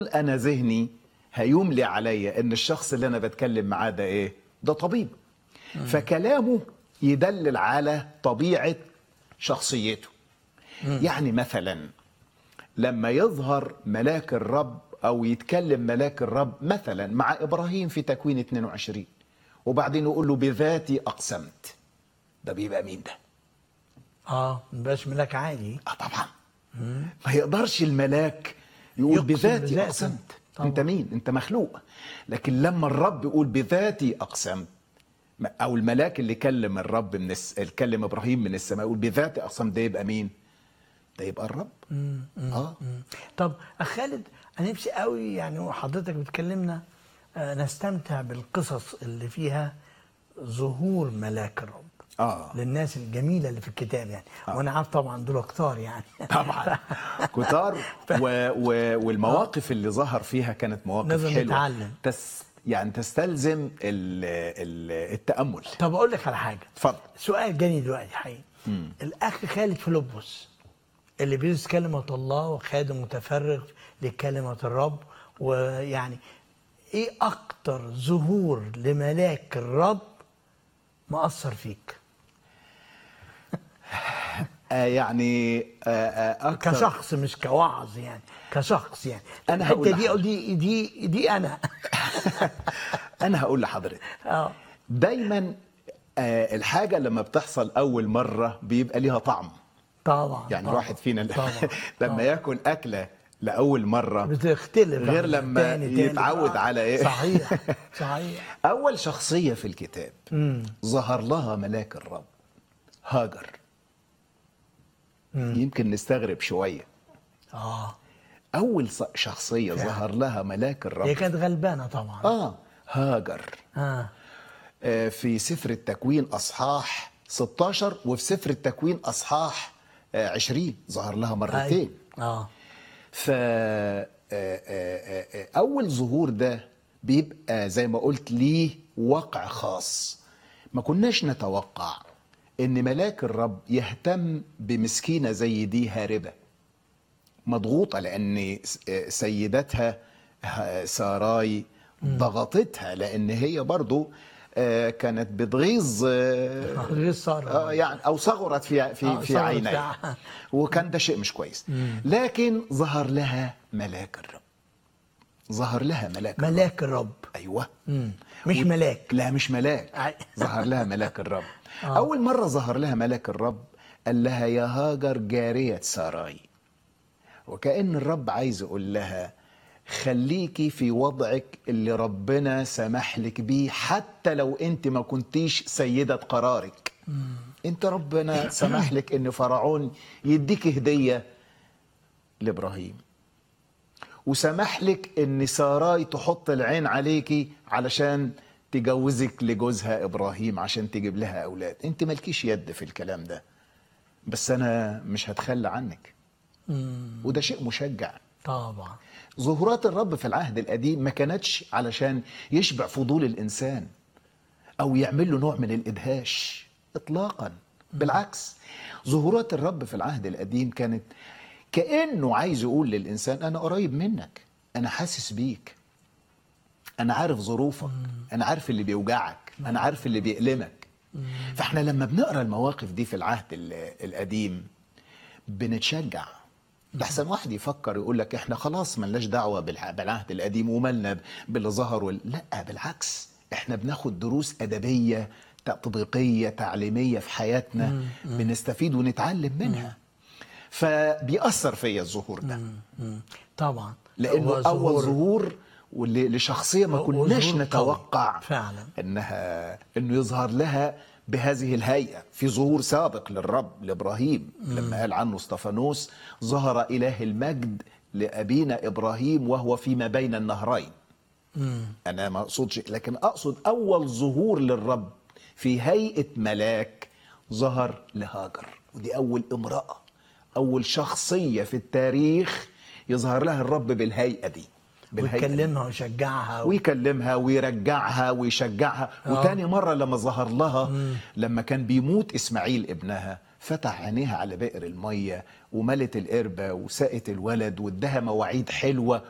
انا ذهني هيملي عليا ان الشخص اللي انا بتكلم معاه ده ايه ده طبيب فكلامه يدلل على طبيعه شخصيته يعني مثلا لما يظهر ملاك الرب او يتكلم ملاك الرب مثلا مع ابراهيم في تكوين 22 وبعدين يقول له بذاتي اقسمت ده بيبقى مين ده اه مبقاش ملاك عادي اه طبعا ما يقدرش الملاك يقول يقسم بذاتي بذاته. اقسمت طبعا. انت مين انت مخلوق لكن لما الرب يقول بذاتي اقسمت او الملاك اللي كلم الرب من الس... كلم ابراهيم من السماء يقول بذاتي اقسمت ده يبقى مين ده يبقى الرب اه طب أخ خالد انا نفسي قوي يعني وحضرتك بتكلمنا آه، نستمتع بالقصص اللي فيها ظهور ملاك الرب اه للناس الجميله اللي في الكتاب يعني وانا عارف طبعا دول كتار يعني طبعا كتار و... و... والمواقف اللي ظهر فيها كانت مواقف لازم حلوه نتعلم. تس... يعني تستلزم ال... ال... التامل طب اقول لك على حاجه اتفضل سؤال جاني دلوقتي حقيقي الاخ خالد فيلبس اللي بيدرس كلمه الله وخادم متفرغ لكلمه الرب ويعني ايه اكتر ظهور لملاك الرب مأثر فيك آه يعني آه آه أكتر كشخص مش كوعظ يعني كشخص يعني أنا هقول الحته دي لحضرتك. دي دي دي انا انا هقول لحضرتك اه دايما آه الحاجه لما بتحصل اول مره بيبقى ليها طعم طبعا يعني طبعا. الواحد فينا طبعا لما طبعا. ياكل اكله لاول مره بتختلف غير عن لما تاني تاني. يتعود آه، على إيه؟ صحيح صحيح اول شخصيه في الكتاب ظهر لها ملاك الرب هاجر يمكن نستغرب شويه اه اول ص- شخصيه فعلا. ظهر لها ملاك هي الرب كانت غلبانه طبعا اه هاجر اه آه، في سفر التكوين اصحاح 16 وفي سفر التكوين اصحاح آه، 20 ظهر لها مرتين اه ف آه، آه، آه، آه، اول ظهور ده بيبقى زي ما قلت ليه وقع خاص ما كناش نتوقع ان ملاك الرب يهتم بمسكينه زي دي هاربه مضغوطه لان س- آه، سيدتها ه- ساراي ضغطتها لان هي برضو آه، كانت بتغيظ آه، غير صار اه يعني او صغرت في في آه، في صغرت عينيها في- وكان ده شيء مش كويس لكن ظهر لها ملاك الرب ظهر لها ملاك الرب. ملاك الرب ايوه مم. مش و- ملاك لا مش ملاك أي. ظهر لها ملاك الرب اول مره ظهر لها ملاك الرب قال لها يا هاجر جاريه ساراي وكأن الرب عايز يقول لها خليكي في وضعك اللي ربنا سمح لك بيه حتى لو انت ما كنتيش سيدة قرارك انت ربنا سمح لك ان فرعون يديك هدية لابراهيم وسمح لك ان ساراي تحط العين عليكي علشان تجوزك لجوزها ابراهيم عشان تجيب لها اولاد انت مالكيش يد في الكلام ده بس انا مش هتخلى عنك وده شيء مشجع طبعا ظهورات الرب في العهد القديم ما كانتش علشان يشبع فضول الانسان او يعمل له نوع من الادهاش اطلاقا بالعكس ظهورات الرب في العهد القديم كانت كانه عايز يقول للانسان انا قريب منك انا حاسس بيك انا عارف ظروفك انا عارف اللي بيوجعك انا عارف اللي بيألمك فاحنا لما بنقرا المواقف دي في العهد ال- القديم بنتشجع ده احسن واحد يفكر يقول لك احنا خلاص ملناش دعوه بالع- بالعهد القديم ومالنا باللي ظهر وال... لا بالعكس احنا بناخد دروس ادبيه تطبيقيه تعليميه في حياتنا بنستفيد ونتعلم منها فبيأثر فيا الظهور ده مم. طبعا لانه هو اول ظهور واللي- لشخصيه ما هو كناش ظهور قوي. نتوقع فعلا. انها انه يظهر لها بهذه الهيئه في ظهور سابق للرب لابراهيم لما قال عنه استفانوس ظهر اله المجد لابينا ابراهيم وهو فيما بين النهرين انا ما اقصدش لكن اقصد اول ظهور للرب في هيئه ملاك ظهر لهاجر ودي اول امراه اول شخصيه في التاريخ يظهر لها الرب بالهيئه دي بالهيئة دي. ويكلمها ويشجعها ويكلمها ويرجعها ويشجعها آه. وتاني مرة لما ظهر لها لما كان بيموت إسماعيل ابنها فتح عينيها على بئر المية وملت القربة وسقت الولد وادها مواعيد حلوة